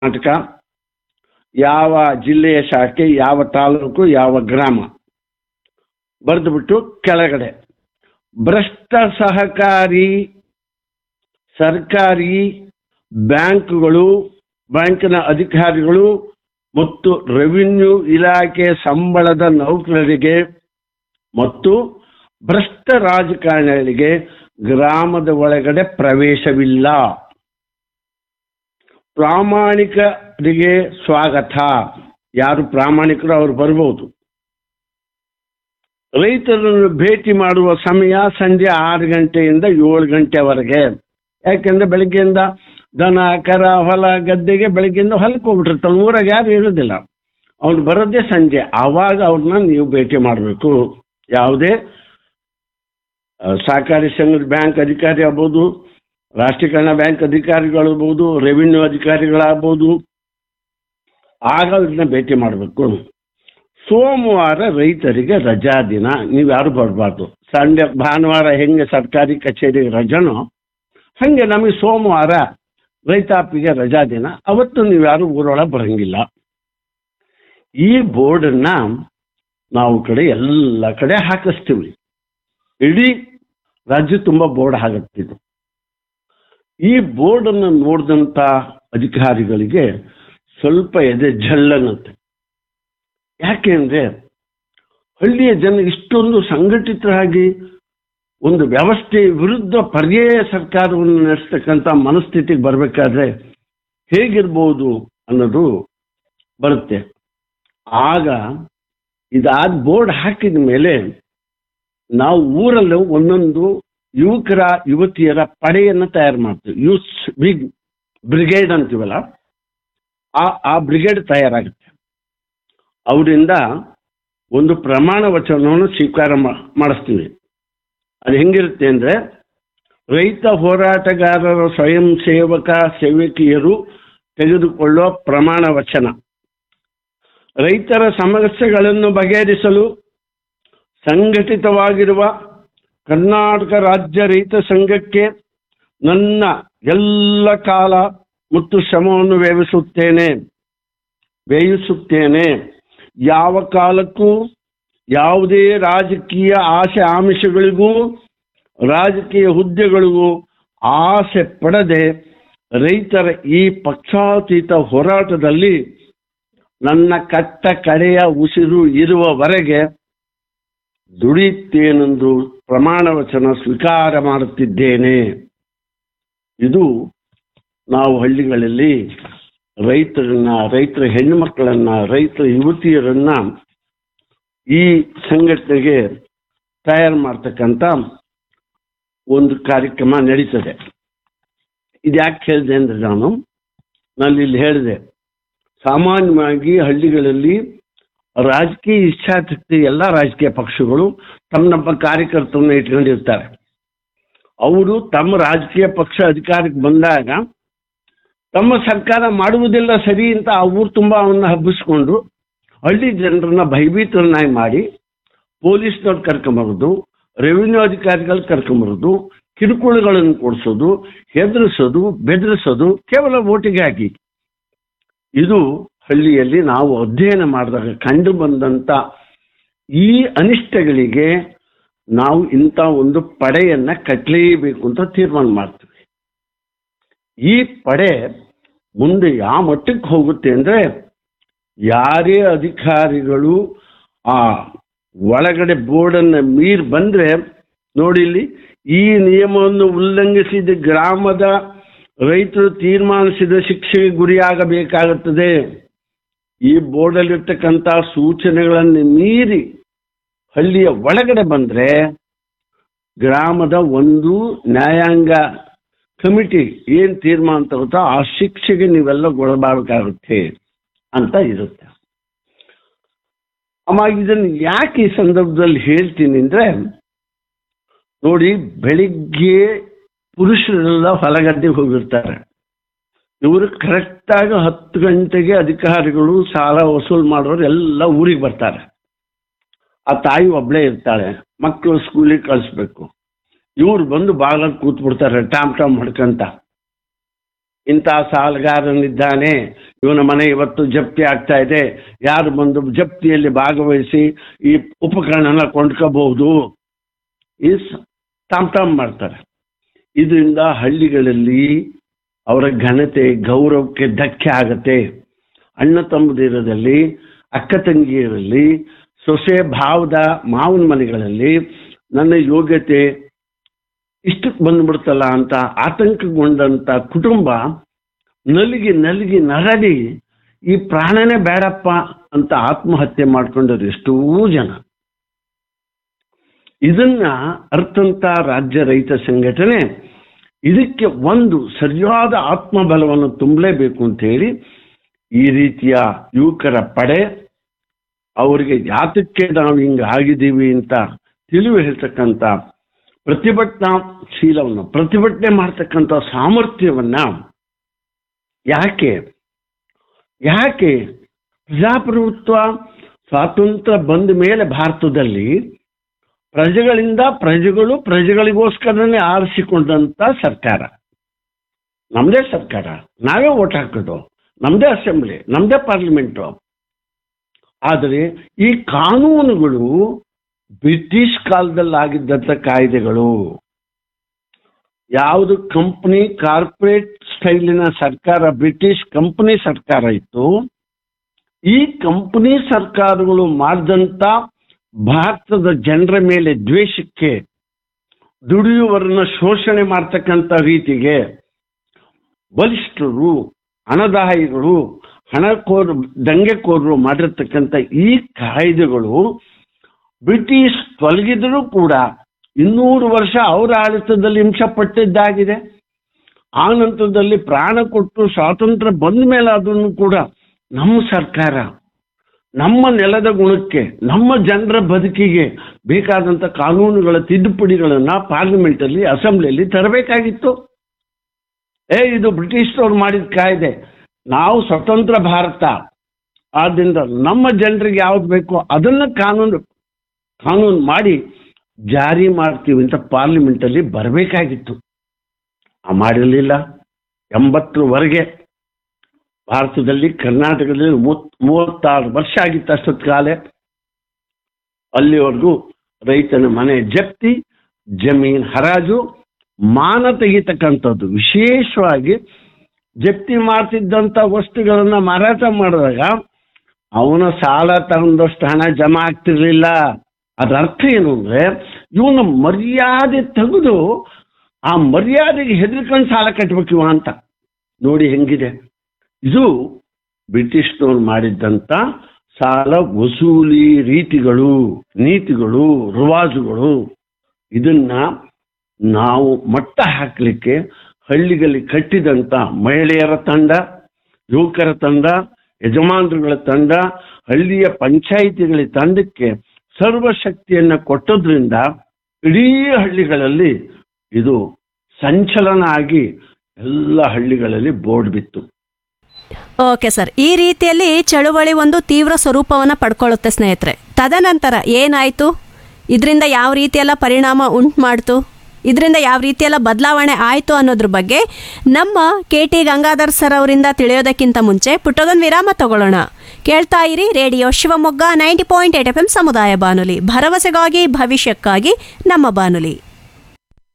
ಕರ್ನಾಟಕ ಯಾವ ಜಿಲ್ಲೆಯ ಶಾಖೆ ಯಾವ ತಾಲೂಕು ಯಾವ ಗ್ರಾಮ ಬರೆದುಬಿಟ್ಟು ಕೆಳಗಡೆ ಭ್ರಷ್ಟ ಸಹಕಾರಿ ಸರ್ಕಾರಿ ಬ್ಯಾಂಕ್ಗಳು ಬ್ಯಾಂಕಿನ ಅಧಿಕಾರಿಗಳು ಮತ್ತು ರೆವಿನ್ಯೂ ಇಲಾಖೆ ಸಂಬಳದ ನೌಕರರಿಗೆ ಮತ್ತು ಭ್ರಷ್ಟ ರಾಜಕಾರಣಿಗಳಿಗೆ ಗ್ರಾಮದ ಒಳಗಡೆ ಪ್ರವೇಶವಿಲ್ಲ ಪ್ರಾಮಾಣಿಕರಿಗೆ ಸ್ವಾಗತ ಯಾರು ಪ್ರಾಮಾಣಿಕರು ಅವ್ರು ಬರ್ಬೋದು ರೈತರನ್ನು ಭೇಟಿ ಮಾಡುವ ಸಮಯ ಸಂಜೆ ಆರು ಗಂಟೆಯಿಂದ ಏಳು ಗಂಟೆವರೆಗೆ ಯಾಕೆಂದ್ರೆ ಬೆಳಗ್ಗೆಯಿಂದ ದನ ಕರ ಹೊಲ ಗದ್ದೆಗೆ ಬೆಳಗ್ಗೆಯಿಂದ ಹೊಲಕ್ಕೆ ಹೋಗ್ಬಿಟ್ಟಿರ್ತಾನೆ ಊರಾಗ ಯಾರು ಇರೋದಿಲ್ಲ ಅವ್ನು ಬರೋದೇ ಸಂಜೆ ಆವಾಗ ಅವ್ರನ್ನ ನೀವು ಭೇಟಿ ಮಾಡಬೇಕು ಯಾವುದೇ ಆ, ಸಹಕಾರಿ ಸಂಘದ ಬ್ಯಾಂಕ್ ಅಧಿಕಾರಿ ಆಗ್ಬೋದು ರಾಷ್ಟ್ರೀಕರಣ ಬ್ಯಾಂಕ್ ಅಧಿಕಾರಿಗಳಾಗ್ಬೋದು ರೆವಿನ್ಯೂ ಅಧಿಕಾರಿಗಳಾಗ್ಬೋದು ಆಗ ಅವ್ರನ್ನ ಭೇಟಿ ಮಾಡಬೇಕು ಸೋಮವಾರ ರೈತರಿಗೆ ರಜಾ ದಿನ ನೀವು ಯಾರು ಬರಬಾರ್ದು ಸಂಡೆ ಭಾನುವಾರ ಹೆಂಗೆ ಸರ್ಕಾರಿ ಕಚೇರಿ ರಜನೋ ಹಾಗೆ ನಮಗೆ ಸೋಮವಾರ ರೈತಾಪಿಗೆ ರಜಾ ದಿನ ಅವತ್ತು ನೀವು ಯಾರು ಊರೊಳಗೆ ಬರಂಗಿಲ್ಲ ಈ ಬೋರ್ಡನ್ನ ನಾವು ಕಡೆ ಎಲ್ಲ ಕಡೆ ಹಾಕಿಸ್ತೀವಿ ಇಡೀ ರಾಜ್ಯ ತುಂಬ ಬೋರ್ಡ್ ಹಾಕತ್ತಿದ್ದು ಈ ಬೋರ್ಡನ್ನು ನೋಡಿದಂಥ ಅಧಿಕಾರಿಗಳಿಗೆ ಸ್ವಲ್ಪ ಎದೆ ಝಳ್ಳನಂತೆ ಯಾಕೆಂದ್ರೆ ಹಳ್ಳಿಯ ಜನ ಇಷ್ಟೊಂದು ಸಂಘಟಿತರಾಗಿ ಒಂದು ವ್ಯವಸ್ಥೆ ವಿರುದ್ಧ ಪರ್ಯಾಯ ಸರ್ಕಾರವನ್ನು ನಡೆಸ್ತಕ್ಕಂಥ ಮನಸ್ಥಿತಿಗೆ ಬರಬೇಕಾದ್ರೆ ಹೇಗಿರ್ಬೋದು ಅನ್ನೋದು ಬರುತ್ತೆ ಆಗ ಇದಾದ ಬೋರ್ಡ್ ಹಾಕಿದ ಮೇಲೆ ನಾವು ಊರಲ್ಲೂ ಒಂದೊಂದು ಯುವಕರ ಯುವತಿಯರ ಪಡೆಯನ್ನು ತಯಾರು ಮಾಡ್ತೀವಿ ಯೂತ್ ಬಿಗ್ ಬ್ರಿಗೇಡ್ ಅಂತೀವಲ್ಲ ಆ ಆ ಬ್ರಿಗೇಡ್ ತಯಾರಾಗುತ್ತೆ ಅವರಿಂದ ಒಂದು ಪ್ರಮಾಣ ವಚನವನ್ನು ಸ್ವೀಕಾರ ಮಾ- ಮಾಡಿಸ್ತೀವಿ ಅದು ಹೆಂಗಿರುತ್ತೆ ಅಂದರೆ ರೈತ ಹೋರಾಟಗಾರರ ಸ್ವಯಂ ಸೇವಕ ಸೇವಕಿಯರು ತೆಗೆದುಕೊಳ್ಳುವ ಪ್ರಮಾಣ ವಚನ ರೈತರ ಸಮಸ್ಯೆಗಳನ್ನು ಬಗೆಹರಿಸಲು ಸಂಘಟಿತವಾಗಿರುವ ಕರ್ನಾಟಕ ರಾಜ್ಯ ರೈತ ಸಂಘಕ್ಕೆ ನನ್ನ ಎಲ್ಲ ಕಾಲ ಮತ್ತು ಶ್ರಮವನ್ನು ವ್ಯಯಿಸುತ್ತೇನೆ ವ್ಯಯಿಸುತ್ತೇನೆ ಯಾವ ಕಾಲಕ್ಕೂ ಯಾವುದೇ ರಾಜಕೀಯ ಆಸೆ ಆಮಿಷಗಳಿಗೂ ರಾಜಕೀಯ ಹುದ್ದೆಗಳಿಗೂ ಆಸೆ ಪಡದೆ ರೈತರ ಈ ಪಕ್ಷಾತೀತ ಹೋರಾಟದಲ್ಲಿ ನನ್ನ ಕಟ್ಟ ಕಡೆಯ ಉಸಿರು ಇರುವವರೆಗೆ ದುಡಿಯುತ್ತೇನೆಂದು ಪ್ರಮಾಣ ವಚನ ಸ್ವೀಕಾರ ಮಾಡುತ್ತಿದ್ದೇನೆ ಇದು ನಾವು ಹಳ್ಳಿಗಳಲ್ಲಿ ರೈತರನ್ನ ರೈತರ ಹೆಣ್ಣುಮಕ್ಕಳನ್ನ ರೈತರ ಯುವತಿಯರನ್ನ ಈ ಸಂಘಟನೆಗೆ ತಯಾರು ಮಾಡ್ತಕ್ಕಂಥ ಒಂದು ಕಾರ್ಯಕ್ರಮ ನಡೀತದೆ ಇದು ಯಾಕೆ ಹೇಳಿದೆ ಅಂದ್ರೆ ನಾನು ನಾನು ಇಲ್ಲಿ ಹೇಳಿದೆ ಸಾಮಾನ್ಯವಾಗಿ ಹಳ್ಳಿಗಳಲ್ಲಿ ರಾಜಕೀಯ ಇಚ್ಛಾಶಕ್ತಿ ಎಲ್ಲ ರಾಜಕೀಯ ಪಕ್ಷಗಳು ತಮ್ಮ ನಮ್ಮ ಕಾರ್ಯಕರ್ತರನ್ನ ಇಟ್ಕೊಂಡಿರ್ತಾರೆ ಅವರು ತಮ್ಮ ರಾಜಕೀಯ ಪಕ್ಷ ಅಧಿಕಾರಕ್ಕೆ ಬಂದಾಗ ತಮ್ಮ ಸರ್ಕಾರ ಮಾಡುವುದಿಲ್ಲ ಸರಿ ಅಂತ ಆ ಊರು ತುಂಬ ಅವನ್ನ ಹಬ್ಬಿಸ್ಕೊಂಡು ಹಳ್ಳಿ ಜನರನ್ನ ಭಯಭೀತರನ್ನಾಗಿ ಮಾಡಿ ಪೊಲೀಸ್ನವ್ರು ಕರ್ಕೊಂಬರೋದು ರೆವಿನ್ಯೂ ಅಧಿಕಾರಿಗಳು ಕರ್ಕೊಂಬರೋದು ಕಿರುಕುಳಗಳನ್ನು ಕೊಡಿಸೋದು ಹೆದರಿಸೋದು ಬೆದರಿಸೋದು ಕೇವಲ ಓಟಿಗೆ ಹಾಕಿ ಇದು ಹಳ್ಳಿಯಲ್ಲಿ ನಾವು ಅಧ್ಯಯನ ಮಾಡಿದಾಗ ಕಂಡು ಬಂದಂಥ ಈ ಅನಿಷ್ಟಗಳಿಗೆ ನಾವು ಇಂಥ ಒಂದು ಪಡೆಯನ್ನ ಕಟ್ಟಲೇಬೇಕು ಅಂತ ತೀರ್ಮಾನ ಮಾಡ್ತೀವಿ ಈ ಪಡೆ ಮುಂದೆ ಯಾವ ಮಟ್ಟಕ್ಕೆ ಹೋಗುತ್ತೆ ಅಂದ್ರೆ ಯಾರೇ ಅಧಿಕಾರಿಗಳು ಆ ಒಳಗಡೆ ಬೋರ್ಡನ್ನು ಮೀರಿ ಬಂದ್ರೆ ನೋಡಿ ಇಲ್ಲಿ ಈ ನಿಯಮವನ್ನು ಉಲ್ಲಂಘಿಸಿದ ಗ್ರಾಮದ ರೈತರು ತೀರ್ಮಾನಿಸಿದ ಶಿಕ್ಷೆಗೆ ಗುರಿಯಾಗಬೇಕಾಗುತ್ತದೆ ಈ ಬೋರ್ಡಲ್ಲಿರ್ತಕ್ಕಂಥ ಸೂಚನೆಗಳನ್ನು ಮೀರಿ ಹಳ್ಳಿಯ ಒಳಗಡೆ ಬಂದ್ರೆ ಗ್ರಾಮದ ಒಂದು ನ್ಯಾಯಾಂಗ ಕಮಿಟಿ ಏನ್ ತೀರ್ಮಾನ ತಗೋತೋ ಆ ಶಿಕ್ಷೆಗೆ ನೀವೆಲ್ಲ ಗೊಳಬಾರಬೇಕಾಗುತ್ತೆ ಅಂತ ಇರುತ್ತೆ ಅಮ್ಮ ಇದನ್ನು ಯಾಕೆ ಈ ಸಂದರ್ಭದಲ್ಲಿ ಹೇಳ್ತೀನಿ ಅಂದ್ರೆ ನೋಡಿ ಬೆಳಿಗ್ಗೆ ಪುರುಷರೆಲ್ಲ ಹೊಲಗದ್ದೆಗೆ ಹೋಗಿರ್ತಾರೆ ಇವರು ಕರೆಕ್ಟಾಗಿ ಹತ್ತು ಗಂಟೆಗೆ ಅಧಿಕಾರಿಗಳು ಸಾಲ ವಸೂಲು ಮಾಡೋರು ಎಲ್ಲ ಊರಿಗೆ ಬರ್ತಾರೆ ಆ ತಾಯಿ ಒಬ್ಳೇ ಇರ್ತಾಳೆ ಮಕ್ಕಳು ಸ್ಕೂಲಿಗೆ ಕಳಿಸ್ಬೇಕು ಇವ್ರು ಬಂದು ಬಾಗಿಲಲ್ಲಿ ಕೂತ್ಬಿಡ್ತಾರೆ ಟಾಮ್ ಟಾಮ್ ಹೊಡ್ಕಂತ ಇಂಥ ಸಾಲಗಾರನಿದ್ದಾನೆ ಇವನ ಮನೆ ಇವತ್ತು ಜಪ್ತಿ ಆಗ್ತಾ ಇದೆ ಯಾರು ಬಂದು ಜಪ್ತಿಯಲ್ಲಿ ಭಾಗವಹಿಸಿ ಈ ಉಪಕರಣನ ಕೊಂಡ್ಕೋಬಹುದು ಈ ತಾಮ್ ತಾಮ್ ಮಾಡ್ತಾರೆ ಇದರಿಂದ ಹಳ್ಳಿಗಳಲ್ಲಿ ಅವರ ಘನತೆ ಗೌರವಕ್ಕೆ ಧಕ್ಕೆ ಆಗತ್ತೆ ಅಣ್ಣ ತಮ್ಮದಿರದಲ್ಲಿ ಅಕ್ಕ ತಂಗಿಯರಲ್ಲಿ ಸೊಸೆ ಭಾವದ ಮಾವನ ಮನೆಗಳಲ್ಲಿ ನನ್ನ ಯೋಗ್ಯತೆ ಇಷ್ಟಕ್ಕೆ ಬಂದ್ಬಿಡ್ತಲ್ಲ ಅಂತ ಆತಂಕಗೊಂಡಂತ ಕುಟುಂಬ ನಲಿಗಿ ನಲಿಗಿ ನರಡಿ ಈ ಪ್ರಾಣನೇ ಬೇಡಪ್ಪ ಅಂತ ಆತ್ಮಹತ್ಯೆ ಮಾಡ್ಕೊಂಡವ್ರು ಎಷ್ಟೋ ಜನ ಇದನ್ನ ಅರ್ಥಂತ ರಾಜ್ಯ ರೈತ ಸಂಘಟನೆ ಇದಕ್ಕೆ ಒಂದು ಸರಿಯಾದ ಆತ್ಮಬಲವನ್ನು ತುಂಬಲೇಬೇಕು ಅಂತ ಹೇಳಿ ಈ ರೀತಿಯ ಯುವಕರ ಪಡೆ ಅವರಿಗೆ ಯಾತಕ್ಕೆ ನಾವು ಹಿಂಗೆ ಆಗಿದ್ದೀವಿ ಅಂತ ತಿಳಿವು ಹೇಳ್ತಕ್ಕಂಥ ಪ್ರತಿಭಟನಾಶೀಲವನ್ನು ಪ್ರತಿಭಟನೆ ಮಾಡ್ತಕ್ಕಂಥ ಸಾಮರ್ಥ್ಯವನ್ನ ಯಾಕೆ ಯಾಕೆ ಪ್ರಜಾಪ್ರಭುತ್ವ ಸ್ವಾತಂತ್ರ್ಯ ಬಂದ ಮೇಲೆ ಭಾರತದಲ್ಲಿ ಪ್ರಜೆಗಳಿಂದ ಪ್ರಜೆಗಳು ಪ್ರಜೆಗಳಿಗೋಸ್ಕರನೇ ಆರಿಸಿಕೊಂಡಂತ ಸರ್ಕಾರ ನಮ್ಮದೇ ಸರ್ಕಾರ ನಾವೇ ಓಟ್ ಹಾಕೋದು ನಮ್ಮದೇ ಅಸೆಂಬ್ಲಿ ನಮ್ಮದೇ ಪಾರ್ಲಿಮೆಂಟು ಆದರೆ ಈ ಕಾನೂನುಗಳು ಬ್ರಿಟಿಷ್ ಕಾಲದಲ್ಲಿ ಆಗಿದ್ದಂಥ ಕಾಯ್ದೆಗಳು ಯಾವುದು ಕಂಪನಿ ಕಾರ್ಪೊರೇಟ್ ಸ್ಟೈಲಿನ ಸರ್ಕಾರ ಬ್ರಿಟಿಷ್ ಕಂಪನಿ ಸರ್ಕಾರ ಇತ್ತು ಈ ಕಂಪನಿ ಸರ್ಕಾರಗಳು ಮಾಡಿದಂಥ ಭಾರತದ ಜನರ ಮೇಲೆ ದ್ವೇಷಕ್ಕೆ ದುಡಿಯುವವರನ್ನ ಶೋಷಣೆ ಮಾಡ್ತಕ್ಕಂಥ ರೀತಿಗೆ ಬಲಿಷ್ಠರು ಹಣದಾಯಿಗಳು ಹಣಕೋರ್ ದಂಗೆಕೋರರು ಮಾಡಿರ್ತಕ್ಕಂಥ ಈ ಕಾಯ್ದೆಗಳು ಬ್ರಿಟಿಷ್ ತೊಲಗಿದರೂ ಕೂಡ ಇನ್ನೂರು ವರ್ಷ ಅವರ ಆಡಳಿತದಲ್ಲಿ ಹಿಂಸೆ ಪಟ್ಟಿದ್ದಾಗಿದೆ ಆ ನಂತರದಲ್ಲಿ ಪ್ರಾಣ ಕೊಟ್ಟು ಸ್ವಾತಂತ್ರ್ಯ ಬಂದ ಮೇಲೆ ಅದನ್ನು ಕೂಡ ನಮ್ಮ ಸರ್ಕಾರ ನಮ್ಮ ನೆಲದ ಗುಣಕ್ಕೆ ನಮ್ಮ ಜನರ ಬದುಕಿಗೆ ಬೇಕಾದಂಥ ಕಾನೂನುಗಳ ತಿದ್ದುಪಡಿಗಳನ್ನ ಪಾರ್ಲಿಮೆಂಟಲ್ಲಿ ಅಸೆಂಬ್ಲಿಯಲ್ಲಿ ತರಬೇಕಾಗಿತ್ತು ಏ ಇದು ಬ್ರಿಟಿಷ್ನವ್ರು ಮಾಡಿದ ಕಾಯ್ದೆ ನಾವು ಸ್ವತಂತ್ರ ಭಾರತ ಆದ್ದರಿಂದ ನಮ್ಮ ಜನರಿಗೆ ಯಾವ್ದು ಬೇಕೋ ಅದನ್ನ ಕಾನೂನು ಕಾನೂನು ಮಾಡಿ ಜಾರಿ ಮಾಡ್ತೀವಿ ಅಂತ ಪಾರ್ಲಿಮೆಂಟಲ್ಲಿ ಬರಬೇಕಾಗಿತ್ತು ಆ ಮಾಡಿರಲಿಲ್ಲ ಎಂಬತ್ತರವರೆಗೆ ಭಾರತದಲ್ಲಿ ಕರ್ನಾಟಕದಲ್ಲಿ ಮೂವತ್ ಮೂವತ್ತಾರು ವರ್ಷ ಆಗಿತ್ತು ಅಷ್ಟೊತ್ತು ಕಾಲ ಅಲ್ಲಿವರೆಗೂ ರೈತನ ಮನೆ ಜಪ್ತಿ ಜಮೀನ್ ಹರಾಜು ಮಾನ ತೆಗಿತಕ್ಕಂಥದ್ದು ವಿಶೇಷವಾಗಿ ಜಪ್ತಿ ಮಾಡ್ತಿದ್ದಂಥ ವಸ್ತುಗಳನ್ನ ಮಾರಾಟ ಮಾಡಿದಾಗ ಅವನ ಸಾಲ ತಗೊಂಡಷ್ಟು ಹಣ ಜಮಾ ಆಗ್ತಿರ್ಲಿಲ್ಲ ಅದರ ಅರ್ಥ ಏನು ಅಂದ್ರೆ ಇವನ ಮರ್ಯಾದೆ ತೆಗೆದು ಆ ಮರ್ಯಾದೆಗೆ ಹೆದರ್ಕೊಂಡು ಸಾಲ ಕಟ್ಟಬೇಕು ಇವ ಅಂತ ನೋಡಿ ಹೆಂಗಿದೆ ಇದು ಬ್ರಿಟಿಷ್ನವ್ರು ಮಾಡಿದ್ದಂಥ ಸಾಲ ವಸೂಲಿ ರೀತಿಗಳು ನೀತಿಗಳು ರಿವಾಜುಗಳು ಇದನ್ನ ನಾವು ಮಟ್ಟ ಹಾಕಲಿಕ್ಕೆ ಹಳ್ಳಿಗಳಲ್ಲಿ ಕಟ್ಟಿದಂಥ ಮಹಿಳೆಯರ ತಂಡ ಯುವಕರ ತಂಡ ಯಜಮಾನರುಗಳ ತಂಡ ಹಳ್ಳಿಯ ಪಂಚಾಯಿತಿಗಳ ತಂಡಕ್ಕೆ ಸರ್ವಶಕ್ತಿಯನ್ನು ಕೊಟ್ಟದ್ರಿಂದ ಇಡೀ ಹಳ್ಳಿಗಳಲ್ಲಿ ಇದು ಸಂಚಲನ ಆಗಿ ಎಲ್ಲ ಹಳ್ಳಿಗಳಲ್ಲಿ ಬೋರ್ಡ್ ಬಿತ್ತು ಓಕೆ ಸರ್ ಈ ರೀತಿಯಲ್ಲಿ ಚಳುವಳಿ ಒಂದು ತೀವ್ರ ಸ್ವರೂಪವನ್ನು ಪಡ್ಕೊಳ್ಳುತ್ತೆ ಸ್ನೇಹಿತರೆ ತದನಂತರ ಏನಾಯಿತು ಇದರಿಂದ ಯಾವ ರೀತಿಯೆಲ್ಲ ಪರಿಣಾಮ ಉಂಟು ಮಾಡ್ತು ಇದರಿಂದ ಯಾವ ರೀತಿಯೆಲ್ಲ ಬದಲಾವಣೆ ಆಯಿತು ಅನ್ನೋದ್ರ ಬಗ್ಗೆ ನಮ್ಮ ಕೆ ಟಿ ಗಂಗಾಧರ್ ಸರ್ ಅವರಿಂದ ತಿಳಿಯೋದಕ್ಕಿಂತ ಮುಂಚೆ ಪುಟ್ಟದೊಂದು ವಿರಾಮ ತಗೊಳ್ಳೋಣ ಕೇಳ್ತಾ ಇರಿ radio Shivamogga ninety point eight F M ಸಮುದಾಯ ಬಾನುಲಿ ಭರವಸೆಗಾಗಿ ಭವಿಷ್ಯಕ್ಕಾಗಿ ನಮ್ಮ ಬಾನುಲಿ